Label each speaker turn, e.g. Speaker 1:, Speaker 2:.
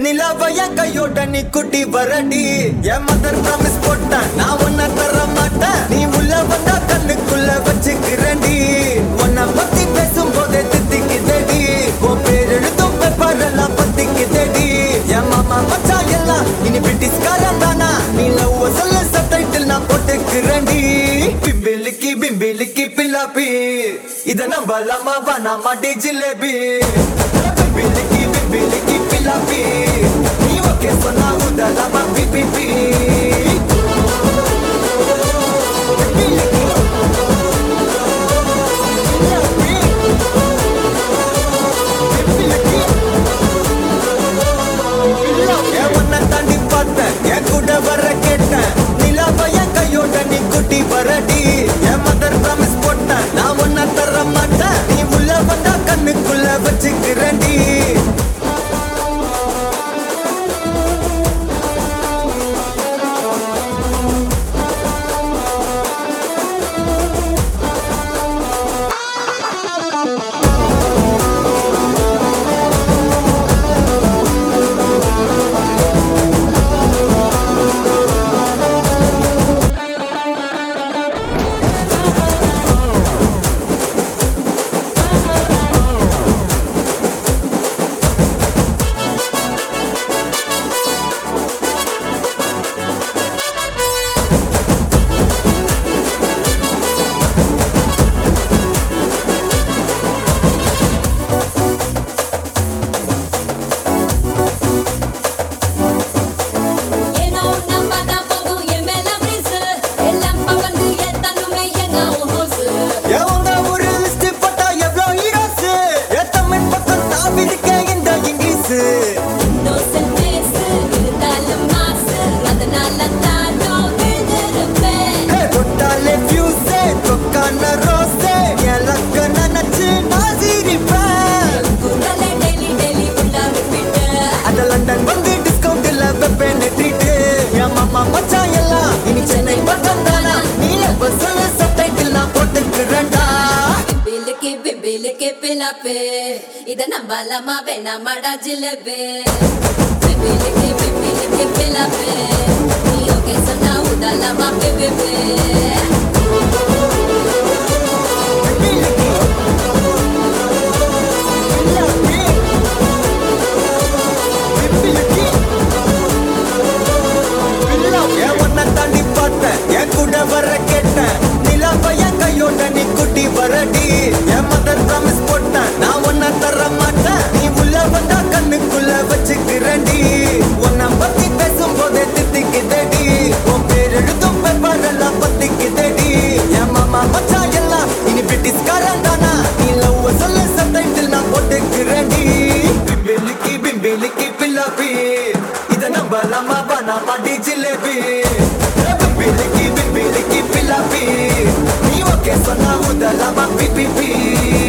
Speaker 1: நிலவைய கையோட நீ குட்டி வரடி என் மதர் ப்ராமிஸ் போட்டேன் நான் உன்ன தர மாட்டேன் நீ உள்ள வந்தா கண்ணுக்குள்ள வச்சுக்கிறேன்டி உன்னை பத்தி பேசும்போதே தித்திக்குதடி உன் பேர் எழுதும் பேப்பர் எல்லாம் பத்திக்குதடி என் மாமா மச்சான் எல்லாம் இனி பிரிட்டிஷ்காரன் தானா நீ லவ் சொல்ல சப்டைட்டில் நான் போட்டுக்கிறேன்டி பிம்பிலிக்கி பிம்பிலிக்கி பில்லாப்பி இத நம்பலாமா வேணாமா டி ஜிலேபி பிம்பிலிக்கி பிம்பிலிக்கி பில்லாப்பி நீ ஓகே சொன்னா உதலாமா பிபிபி என் உன்னை தாண்டி பார்த்தேன் என் கூட வர கேட்டேன் நிலாவை என் கையோட நீ குட்டி வரடி என் மதர் ப்ராமிஸ் போட்டேன் நான் உன்னை தர மாட்டேன் நீ உள்ள வந்தா கண்ணுக்குள்ள வச்சுக்கிறேன்டி
Speaker 2: ಏನೋ ನಂಬದ ಮಗು ಎಮ್ಮೆಲ್ಲ ಬ್ರಿಸ್ எல்லாம் பவந்து எத்தனுமே எங்க ஹோஸ்
Speaker 1: எவங்க ஒரு லிஸ்ட் போட்டா எவ்வளோ ஹீரோஸ் என் தமிழ் பக்கம் தாவி இருக்கேன் இந்த இங்கிலீஷ்
Speaker 2: இன்னோசன்ட் ஃபேஸ் இருந்தாலும் மாஸ் அதனால தான் நான் விழுந்திருப்பேன்
Speaker 1: தொட்டாலே ஃபியூஸே தொக்கான ரோஸே எனக்கு நினைச்சு நான் சிரிப்பேன்
Speaker 2: குரலை டெய்லி டெய்லி உள்ள விட்டு
Speaker 1: அந்த லண்டன் வந்து டிஸ்கவுண்ட் இல்ல வெப்பேன் ட்ரீட் என் மாமா மச்சான் எல்லாம் இனி சென்னை பக்கம் தானா நீல பஸ்ல சப்டைட்டில் நான் போட்டுக்கிறேன்டா
Speaker 2: பிபிலுக்கு பிபிலுக்கு பிலாப்பு இத நம்பலாமா வேணாமாடா ஜிலேபி பிபிலுக்கு பிபிலுக்கு பிலாப்பு நீ ஓகே சொன்னா உடலாமா பிபிபி
Speaker 1: என் உன்னை தாண்டி பார்த்தேன் என் கூட வர கேட்டேன் நிலாவை என் கையோட நீ குட்டி வரடி என் மதர் ப்ராமிஸ் போட்டேன் நான் உன்னை தர மாட்டேன் நீ உள்ள வந்தா கண்ணுக்குள்ள வச்சுக்கிறேன்டி உன்னை பத்தி பேசும்போதே தித்திக்குதடி உன் பேர் எழுதும் பேப்பர் எல்லாம் பத்திக்குதடி என் மாமா மச்சான் எல்லாம் இனி பிரிட்டிஷ்காரன் தானா நீ லவ் சொல்ல சப்டைட்டில் நான் போட்டுக்கிறேன்டி பிம்பிலிக்கி பிம்பிலிக்கி பில்லாப்பி இத நம்பலாமா வேணாமா டி ஜிலேபி பிம்பிலிக்கி பிம்பிலிக்கி பில்லாப்பி நீ ஓகே சொன்னா உதலாமா பிபிபி